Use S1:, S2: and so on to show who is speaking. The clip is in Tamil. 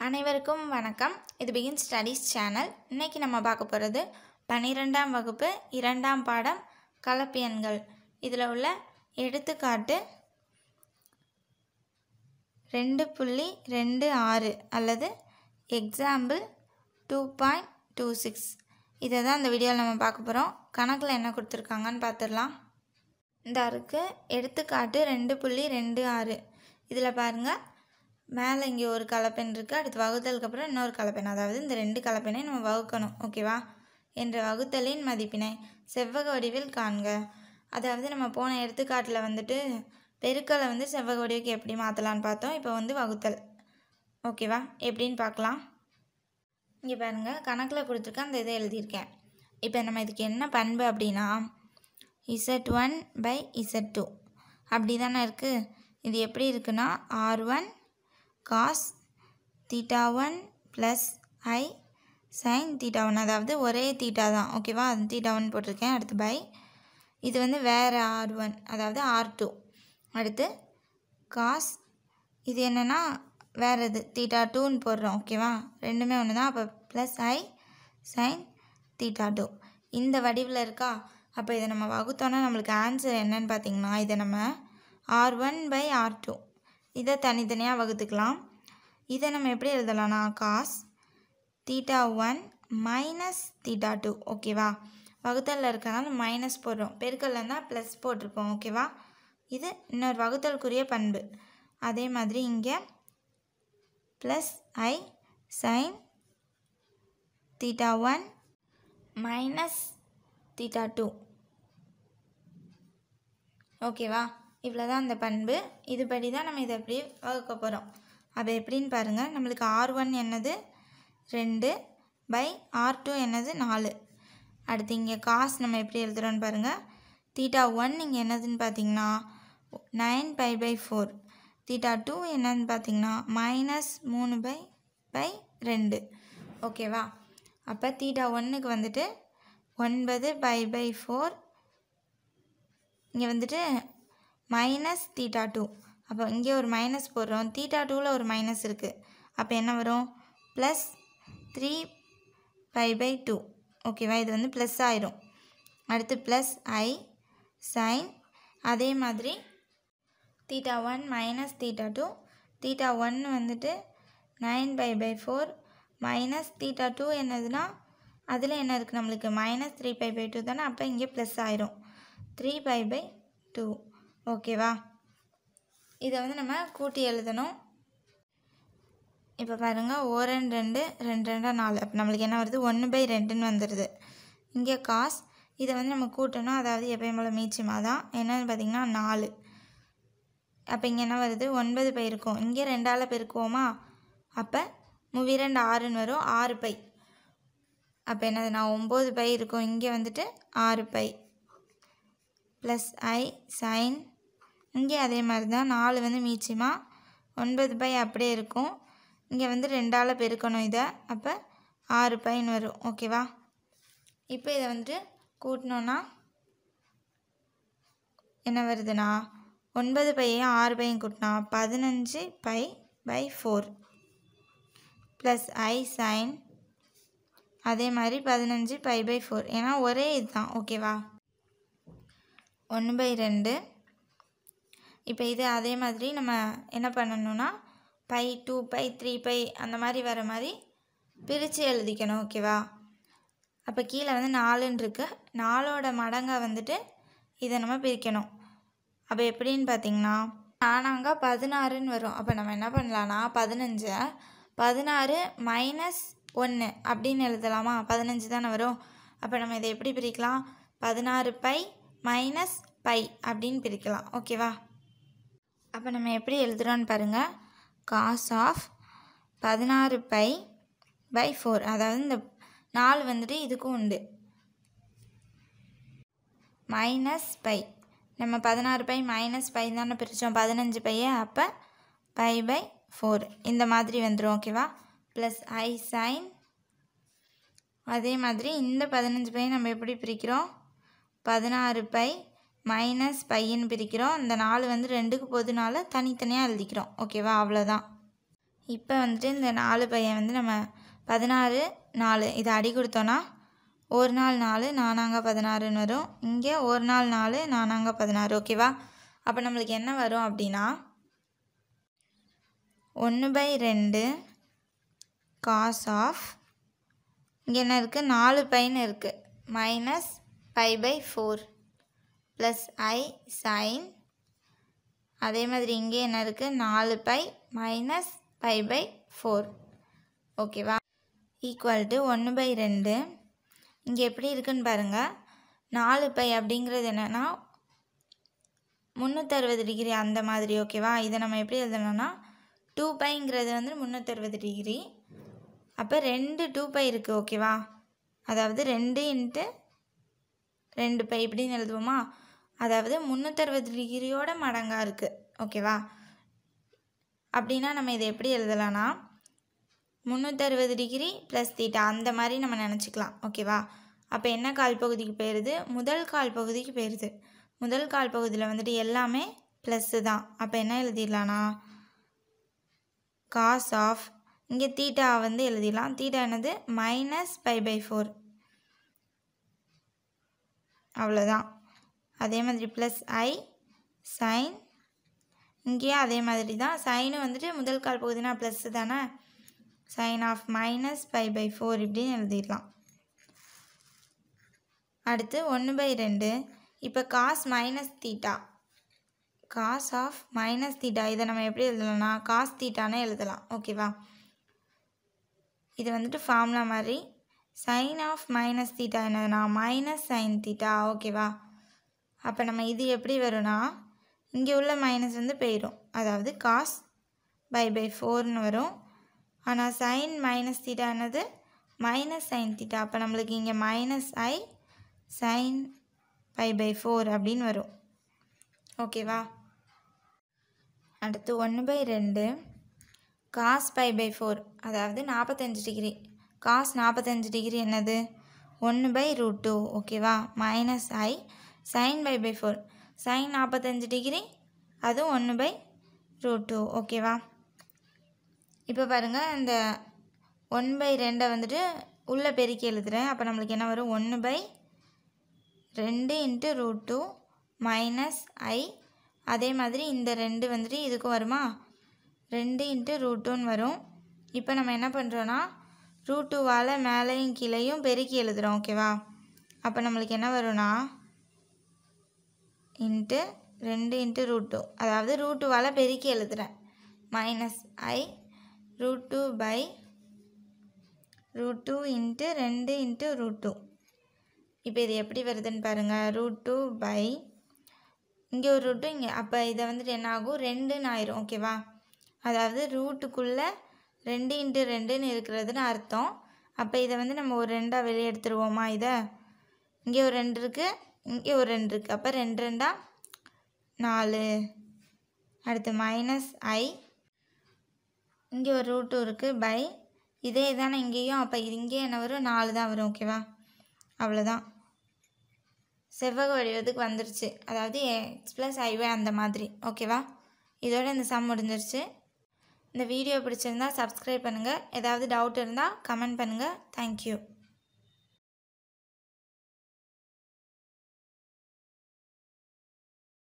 S1: அனைவருக்கும் வணக்கம் இது பிகின் ஸ்டடீஸ் சேனல் இன்னைக்கு நம்ம பார்க்க போகிறது பன்னிரெண்டாம் வகுப்பு இரண்டாம் பாடம் கலப்பியன்கள் இதில் உள்ள எடுத்துக்காட்டு ரெண்டு புள்ளி ரெண்டு ஆறு அல்லது example two point two six இதை தான் இந்த வீடியோவில் நம்ம பார்க்க போகிறோம் கணக்கில் என்ன கொடுத்துருக்காங்கன்னு பார்த்துடலாம் இந்த அருக்கு எடுத்துக்காட்டு ரெண்டு புள்ளி ரெண்டு ஆறு இதில் பாருங்கள் மேலே இங்கே ஒரு கலப்பெண் இருக்குது அடுத்து வகுத்தலுக்கு அப்புறம் இன்னொரு கலப்பெண் அதாவது இந்த ரெண்டு கலப்பெண்ணை நம்ம வகுக்கணும் ஓகேவா என்ற வகுத்தலின் மதிப்பினை செவ்வக வடிவில் காண்க அதாவது நம்ம போன எடுத்துக்காட்டில் வந்துட்டு பெருக்கலை வந்து செவ்வக வடிவுக்கு எப்படி மாற்றலான்னு பார்த்தோம் இப்போ வந்து வகுத்தல் ஓகேவா எப்படின்னு பார்க்கலாம் இங்கே பாருங்கள் கணக்கில் கொடுத்துருக்க அந்த இதை எழுதியிருக்கேன் இப்போ நம்ம இதுக்கு என்ன பண்பு அப்படின்னா Z one by Z two அப்படி தானே இருக்குது இது எப்படி இருக்குன்னா R one cos theta one plus I sine theta one அதாவது ஒரே தீட்டா தான் ஓகேவா அது தீட்டா ஒன் போட்டிருக்கேன் அடுத்து பை இது வந்து வேறு ஆர் ஒன் அதாவது ஆர் டூ அடுத்து காஸ் இது என்னென்னா வேறு இது தீட்டா டூன்னு போடுறோம் ஓகேவா ரெண்டுமே ஒன்று தான் அப்போ plus I sine theta two இந்த வடிவில் இருக்கா அப்போ இதை நம்ம வகுத்தோன்னா நம்மளுக்கு ஆன்சர் என்னன்னு பார்த்தீங்கன்னா இதை நம்ம R one by R two இதை தனித்தனியாக வகுத்துக்கலாம் இதை நம்ம எப்படி எழுதலாம்னா cos theta one minus theta two ஓகேவா வகுத்தலில் இருக்கனால மைனஸ் போடுறோம் பெருக்கல்ல இருந்தால் ப்ளஸ் போட்டிருப்போம் ஓகேவா இது இன்னொரு வகுத்தலுக்குரிய பண்பு அதே மாதிரி இங்கே plus I sine theta one minus theta two ஓகேவா இவ்வளோ தான் அந்த பண்பு இதுபடி தான் நம்ம இதை எப்படி வகுக்க போகிறோம் அப்போ எப்படின்னு பாருங்கள் நம்மளுக்கு ஆர் ஒன் என்னது ரெண்டு பை ஆர் டூ என்னது நாலு அடுத்து இங்கே காசு நம்ம எப்படி எழுதுகிறோன்னு பாருங்கள் தீட்டா ஒன் இங்கே என்னதுன்னு பார்த்தீங்கன்னா nine pi by four theta two என்னன்னு பார்த்தீங்கன்னா மைனஸ் மூணு பை பை ரெண்டு ஓகேவா அப்போ தீட்டா ஒன்றுக்கு வந்துட்டு ஒன்பது பை பை ஃபோர் இங்கே வந்துட்டு மைனஸ் தீட்டா டூ அப்போ இங்கே ஒரு மைனஸ் போடுறோம் தீட்டா டூவில் ஒரு மைனஸ் இருக்குது அப்போ என்ன வரும் plus three pi by two ஓகேவா இது வந்து ப்ளஸ் ஆயிரும் அடுத்து ப்ளஸ் ஐ சைன் அதே மாதிரி theta one minus theta two theta one வந்துட்டு nine pi by four minus theta two என்னதுன்னா அதில் என்ன இருக்குது நம்மளுக்கு minus three pi by two தானே அப்போ இங்கே ப்ளஸ் ஆயிரும் த்ரீ பை பை டூ ஓகேவா இதை வந்து நம்ம கூட்டி எழுதணும் இப்போ பாருங்கள் ஓ ரெண்டு ரெண்டு ரெண்டு ரெண்டா நாலு அப்போ நம்மளுக்கு என்ன வருது ஒன்று பை ரெண்டுன்னு வந்துடுது இங்கே காஸ் இதை வந்து நம்ம கூட்டணும் அதாவது எப்பயும் போல் மீச்சமாக தான் என்னென்னு பார்த்தீங்கன்னா நாலு அப்போ இங்கே என்ன வருது ஒன்பது பை இருக்கும் இங்கே ரெண்டால் பெருக்குவோமா அப்போ மூவி ரெண்டு ஆறுன்னு வரும் ஆறு பை அப்போ என்னது நான் ஒம்பது பை இருக்கும் இங்கே வந்துட்டு ஆறு பை ப்ளஸ் ஐ சைன் இங்கே அதே மாதிரி தான் நாலு வந்து மீச்சமாக ஒன்பது பை அப்படியே இருக்கும் இங்கே வந்து ரெண்டால் பெருக்கணும் இதை அப்போ ஆறு பைன்னு வரும் ஓகேவா இப்போ இதை வந்துட்டு கூட்டினோன்னா என்ன வருதுன்னா ஒன்பது பையையும் ஆறு பையும் கூட்டினா பதினஞ்சு pi by four plus I sine அதே மாதிரி பதினஞ்சு பை பை ஃபோர் ஏன்னா ஒரே இதுதான் ஓகேவா ஒன்று பை ரெண்டு இப்போ இது அதே மாதிரி நம்ம என்ன பண்ணணும்னா by two by three by அந்த மாதிரி வர மாதிரி பிரித்து எழுதிக்கணும் ஓகேவா அப்போ கீழே வந்து நாலுன்னு இருக்கு நாலோட மடங்கை வந்துட்டு இதை நம்ம பிரிக்கணும் அப்போ எப்படின்னு பார்த்தீங்கன்னா நானாங்க பதினாறுன்னு வரும் அப்போ நம்ம என்ன பண்ணலான்னா பதினஞ்சை பதினாறு மைனஸ் ஒன்று அப்படின்னு எழுதலாமா பதினஞ்சு தானே வரும் அப்போ நம்ம இதை எப்படி பிரிக்கலாம் பதினாறு பை மைனஸ் பை அப்படின்னு பிரிக்கலாம் ஓகேவா அப்போ நம்ம எப்படி எழுதுகிறோன்னு பாருங்கள் காஸ் ஆஃப் பதினாறு பை பை ஃபோர் அதாவது இந்த நாலு வந்துட்டு இதுக்கும் உண்டு மைனஸ் பை நம்ம பதினாறு பை மைனஸ் பை தானே பிரித்தோம் பதினஞ்சு பையை அப்போ பை பை ஃபோர் இந்த மாதிரி வந்துடும் ஓகேவா ப்ளஸ் ஐ சைன் அதே மாதிரி இந்த பதினஞ்சு பை நம்ம எப்படி பிரிக்கிறோம் பதினாறு பை மைனஸ் பையன்னு பிரிக்கிறோம் இந்த நாலு வந்து ரெண்டுக்கு போதுனால தனித்தனியாக எழுதிக்கிறோம் ஓகேவா அவ்வளோதான் இப்போ வந்துட்டு இந்த நாலு பையன் வந்து நம்ம பதினாறு நாலு இதை அடி கொடுத்தோன்னா ஒரு நாள் நாலு நானாங்க பதினாறுன்னு வரும் இங்கே ஒரு நாள் நாலு நானாங்க பதினாறு ஓகேவா அப்போ நம்மளுக்கு என்ன வரும் அப்படின்னா ஒன்று பை ரெண்டு காஸ் ஆஃப் இங்கே என்ன இருக்குது நாலு பைன்னு இருக்குது minus pi by four plus I sine அதே மாதிரி இங்கே என்ன இருக்குது நாலு pi minus pi by four ஓகேவா ஈக்குவல் டு ஒன்று பை ரெண்டு இங்கே எப்படி இருக்குன்னு பாருங்கள் நாலு பை அப்படிங்கிறது என்னென்னா முந்நூற்றறுபது டிகிரி அந்த மாதிரி ஓகேவா இதை நம்ம எப்படி எழுதணும்னா டூ பைங்கிறது வந்து முந்நூற்றறுபது டிகிரி அப்போ ரெண்டு டூ பை இருக்குது ஓகேவா அதாவது ரெண்டு இன்ட்டு ரெண்டு பை இப்படின்னு எழுதுவோமா அதாவது முந்நூற்றறுபது டிகிரியோட மடங்காக இருக்குது ஓகேவா அப்படின்னா நம்ம இதை எப்படி எழுதலாம்னா முந்நூற்றறுபது டிகிரி ப்ளஸ் தீட்டா அந்த மாதிரி நம்ம நினச்சிக்கலாம் ஓகேவா அப்போ என்ன கால் பகுதிக்கு போயிடுது முதல் கால் பகுதிக்கு போயிடுது முதல் கால் பகுதியில் வந்துட்டு எல்லாமே ப்ளஸ்ஸு தான் அப்போ என்ன எழுதிடலாம்னா காஸ் ஆஃப் இங்கே தீட்டா வந்து எழுதிடலாம் தீட்டா என்னது மைனஸ் பை பை ஃபோர் அவ்வளோதான் அதே மாதிரி ப்ளஸ் ஐ சைன் இங்கேயும் அதே மாதிரி தான் சைனும் வந்துட்டு முதல் கால் பகுதினா ப்ளஸ்ஸு தானே sine of minus pi by four இப்படின்னு எழுதிடலாம் அடுத்து ஒன்று பை ரெண்டு இப்போ cos minus theta cos of minus theta இதை நம்ம எப்படி எழுதலாம்னா காஸ் தீட்டானே எழுதலாம் ஓகேவா இது வந்துட்டு ஃபார்முலா மாதிரி சைன் ஆஃப் மைனஸ் தீட்டா என்னதுன்னா மைனஸ் சைன் தீட்டா ஓகேவா அப்போ நம்ம இது எப்படி வரும்னா இங்கே உள்ள மைனஸ் வந்து போயிடும் அதாவது காஸ் பை பை ஃபோர்னு வரும் ஆனால் சைன் மைனஸ் தீட்டா என்னது மைனஸ் சைன் தீட்டா அப்போ நம்மளுக்கு இங்கே minus I sine pi by four அப்படின்னு வரும் ஓகேவா அடுத்து ஒன்று பை ரெண்டு காஸ் பை பை ஃபோர் அதாவது நாற்பத்தஞ்சு டிகிரி காஸ் நாற்பத்தஞ்சு டிகிரி என்னது ஒன்று பை ரூட் டூ ஓகேவா minus I sine pi by four sine நாற்பத்தஞ்சு டிகிரி அதுவும் ஒன்று பை ரூட் டூ ஓகேவா இப்போ பாருங்கள் இந்த ஒன் பை ரெண்டை வந்துட்டு உள்ளே பெருக்கி எழுதுகிறேன் அப்போ நம்மளுக்கு என்ன வரும் ஒன்று பை ரெண்டு into root two minus I அதே மாதிரி இந்த ரெண்டு வந்துட்டு இதுக்கும் வருமா ரெண்டு இன்ட்டு ரூட் டூன்னு வரும் இப்போ நம்ம என்ன பண்ணுறோன்னா ரூட் டூவால் மேலேயும் கீழேயும் பெருக்கி எழுதுகிறோம் ஓகேவா அப்போ நம்மளுக்கு என்ன வரும்னா இன்ட்டு ரெண்டு இன்ட்டு ரூட் டூ அதாவது ரூட் டூவால் பெருக்கி எழுதுகிறேன் minus I root two by root two into ரெண்டு இன்ட்டு ரூட் டூ இப்போ இது எப்படி வருதுன்னு பாருங்கள் ரூட் டூ பை இங்கே ஒரு ரூட்டு இங்கே அப்போ இதை வந்துட்டு என்ன ஆகும் ரெண்டுன்னு ஆயிரும் ஓகேவா அதாவது ரூட்டுக்குள்ளே ரெண்டு இன்ட்டு ரெண்டுன்னு இருக்கிறதுன்னு அர்த்தம் அப்போ இதை வந்து நம்ம ஒரு ரெண்டாக வெளியே எடுத்துருவோமா இதை இங்கே ஒரு ரெண்டு இருக்குது இங்கே ஒரு ரெண்டு இருக்குது அப்போ ரெண்டு ரெண்டா நாலு அடுத்து மைனஸ் ஐ இங்கே ஒரு ரூட்டு இருக்குது பை இதே தானே இங்கேயும் அப்போ இங்கே என்ன வரும் நாலு தான் வரும் ஓகேவா அவ்வளோதான் செவ்வக வடிவத்துக்கு வந்துருச்சு அதாவது எக்ஸ் ப்ளஸ் ஐஒய் அந்த மாதிரி ஓகேவா இதோட இந்த சம் முடிஞ்சிருச்சு இந்த வீடியோ பிடிச்சிருந்தா சப்ஸ்கிரைப் பண்ணுங்கள் ஏதாவது டவுட் இருந்தால் கமெண்ட் பண்ணுங்கள் தேங்க்யூ